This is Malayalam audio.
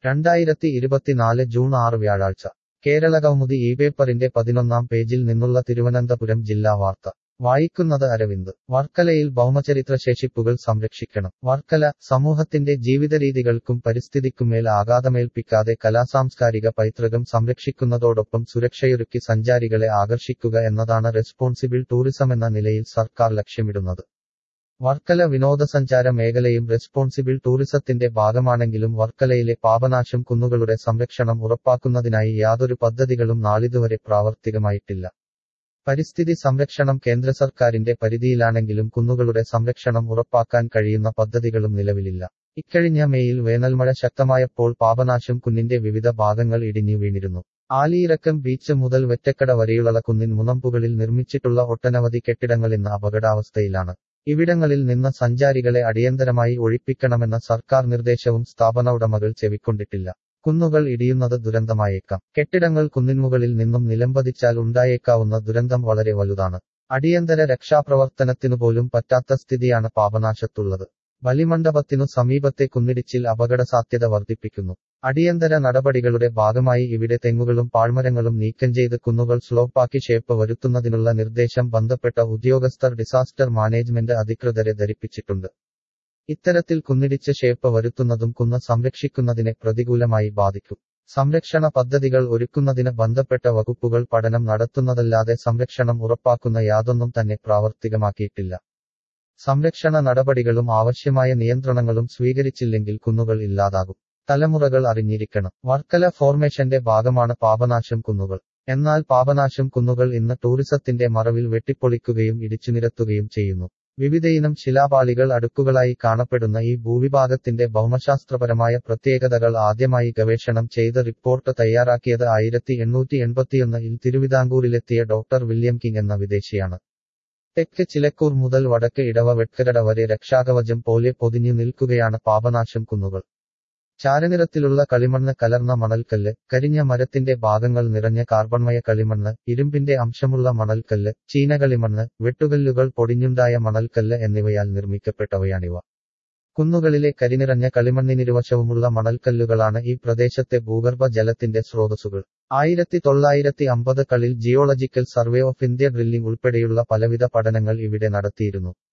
രണ്ടായിരത്തി ഇരുപത്തിനാല് ജൂൺ ആറ് വ്യാഴാഴ്ച കേരളകൗമുദി ഈ പേപ്പറിന്റെ പതിനൊന്നാം പേജിൽ നിന്നുള്ള തിരുവനന്തപുരം ജില്ലാ വാർത്ത വായിക്കുന്നത് അരവിന്ദ് വർക്കലയിൽ ഭൗമചരിത്ര ശേഷിപ്പുകൾ സംരക്ഷിക്കണം വർക്കല സമൂഹത്തിന്റെ ജീവിതരീതികൾക്കും പരിസ്ഥിതിക്കുമേൽ ആഘാതമേൽപ്പിക്കാതെ കലാസാംസ്കാരിക പൈതൃകം സംരക്ഷിക്കുന്നതോടൊപ്പം സുരക്ഷയൊരുക്കി സഞ്ചാരികളെ ആകർഷിക്കുക എന്നതാണ് റെസ്പോൺസിബിൾ ടൂറിസമെന്ന നിലയിൽ സർക്കാർ ലക്ഷ്യമിടുന്നത് വർക്കല വിനോദസഞ്ചാര മേഖലയും റെസ്പോൺസിബിൾ ടൂറിസത്തിന്റെ ഭാഗമാണെങ്കിലും വർക്കലയിലെ പാപനാശം കുന്നുകളുടെ സംരക്ഷണം ഉറപ്പാക്കുന്നതിനായി യാതൊരു പദ്ധതികളും നാളിതുവരെ പ്രാവർത്തികമായിട്ടില്ല പരിസ്ഥിതി സംരക്ഷണം കേന്ദ്ര സർക്കാരിന്റെ പരിധിയിലാണെങ്കിലും കുന്നുകളുടെ സംരക്ഷണം ഉറപ്പാക്കാൻ കഴിയുന്ന പദ്ധതികളും നിലവിലില്ല ഇക്കഴിഞ്ഞ മേയിൽ വേനൽമഴ ശക്തമായപ്പോൾ പാപനാശം കുന്നിന്റെ വിവിധ ഭാഗങ്ങൾ ഇടിഞ്ഞു വീണിരുന്നു ആലിയിറക്കം ബീച്ച് മുതൽ വെറ്റക്കട വരെയുള്ള കുന്നിൻ മുനമ്പുകളിൽ നിർമ്മിച്ചിട്ടുള്ള ഒട്ടനവധി കെട്ടിടങ്ങൾ ഇന്ന് അപകടാവസ്ഥയിലാണ് ഇവിടങ്ങളിൽ നിന്ന് സഞ്ചാരികളെ അടിയന്തരമായി ഒഴിപ്പിക്കണമെന്ന സർക്കാർ നിർദ്ദേശവും സ്ഥാപന ഉടമകൾ ചെവിക്കൊണ്ടിട്ടില്ല കുന്നുകൾ ഇടിയുന്നത് ദുരന്തമായേക്കാം കെട്ടിടങ്ങൾ കുന്നിൻമുകളിൽ നിന്നും നിലംപതിച്ചാൽ ഉണ്ടായേക്കാവുന്ന ദുരന്തം വളരെ വലുതാണ് അടിയന്തര രക്ഷാപ്രവർത്തനത്തിനുപോലും പറ്റാത്ത സ്ഥിതിയാണ് പാപനാശത്തുള്ളത് ബലിമണ്ഡപത്തിനു സമീപത്തെ കുന്നിടിച്ചിൽ അപകട സാധ്യത വർദ്ധിപ്പിക്കുന്നു അടിയന്തര നടപടികളുടെ ഭാഗമായി ഇവിടെ തെങ്ങുകളും പാഴ്മരങ്ങളും നീക്കം ചെയ്ത് കുന്നുകൾ സ്ലോപ്പാക്കി ഷേപ്പ് വരുത്തുന്നതിനുള്ള നിർദ്ദേശം ബന്ധപ്പെട്ട ഉദ്യോഗസ്ഥർ ഡിസാസ്റ്റർ മാനേജ്മെന്റ് അധികൃതരെ ധരിപ്പിച്ചിട്ടുണ്ട് ഇത്തരത്തിൽ കുന്നിടിച്ച് ഷേപ്പ് വരുത്തുന്നതും കുന്ന് സംരക്ഷിക്കുന്നതിനെ പ്രതികൂലമായി ബാധിക്കും സംരക്ഷണ പദ്ധതികൾ ഒരുക്കുന്നതിന് ബന്ധപ്പെട്ട വകുപ്പുകൾ പഠനം നടത്തുന്നതല്ലാതെ സംരക്ഷണം ഉറപ്പാക്കുന്ന യാതൊന്നും തന്നെ പ്രാവർത്തികമാക്കിയിട്ടില്ല സംരക്ഷണ നടപടികളും ആവശ്യമായ നിയന്ത്രണങ്ങളും സ്വീകരിച്ചില്ലെങ്കിൽ കുന്നുകൾ ഇല്ലാതാകും തലമുറകൾ അറിഞ്ഞിരിക്കണം വർക്കല ഫോർമേഷന്റെ ഭാഗമാണ് പാപനാശം കുന്നുകൾ എന്നാൽ പാപനാശം കുന്നുകൾ ഇന്ന് ടൂറിസത്തിന്റെ മറവിൽ വെട്ടിപ്പൊളിക്കുകയും ഇടിച്ചുനിരത്തുകയും ചെയ്യുന്നു വിവിധയിനം ശിലാപാളികൾ അടുക്കുകളായി കാണപ്പെടുന്ന ഈ ഭൂവിഭാഗത്തിന്റെ ഭൗമശാസ്ത്രപരമായ പ്രത്യേകതകൾ ആദ്യമായി ഗവേഷണം ചെയ്ത് റിപ്പോർട്ട് തയ്യാറാക്കിയത് ആയിരത്തി എണ്ണൂറ്റി എൺപത്തിയൊന്നിൽ തിരുവിതാംകൂറിലെത്തിയ ഡോക്ടർ വില്യം കിങ് എന്ന വിദേശിയാണ് തെക്ക് ചിലക്കൂർ മുതൽ വടക്ക് ഇടവ വെട്കരട വരെ രക്ഷാകവചം പോലെ പൊതിഞ്ഞു നിൽക്കുകയാണ് പാപനാശം കുന്നുകൾ ചാരനിറത്തിലുള്ള കളിമണ്ണ് കലർന്ന മണൽക്കല്ല് കരിഞ്ഞ മരത്തിന്റെ ഭാഗങ്ങൾ നിറഞ്ഞ കാർബൺമയ കളിമണ്ണ് ഇരുമ്പിന്റെ അംശമുള്ള മണൽക്കല്ല് ചീനകളിമണ്ണ് വെട്ടുകല്ലുകൾ പൊടിഞ്ഞുണ്ടായ മണൽക്കല്ല് എന്നിവയാൽ നിർമ്മിക്കപ്പെട്ടവയാണിവ കുന്നുകളിലെ കരിനിറഞ്ഞ കളിമണ്ണിനിരുവശവുമുള്ള മണൽക്കല്ലുകളാണ് ഈ പ്രദേശത്തെ ഭൂഗർഭ ജലത്തിന്റെ സ്രോതസ്സുകൾ ആയിരത്തി തൊള്ളായിരത്തി അമ്പതുകളിൽ geological survey of India drilling ഉൾപ്പെടെയുള്ള പലവിധ പഠനങ്ങൾ ഇവിടെ നടത്തിയിരുന്നു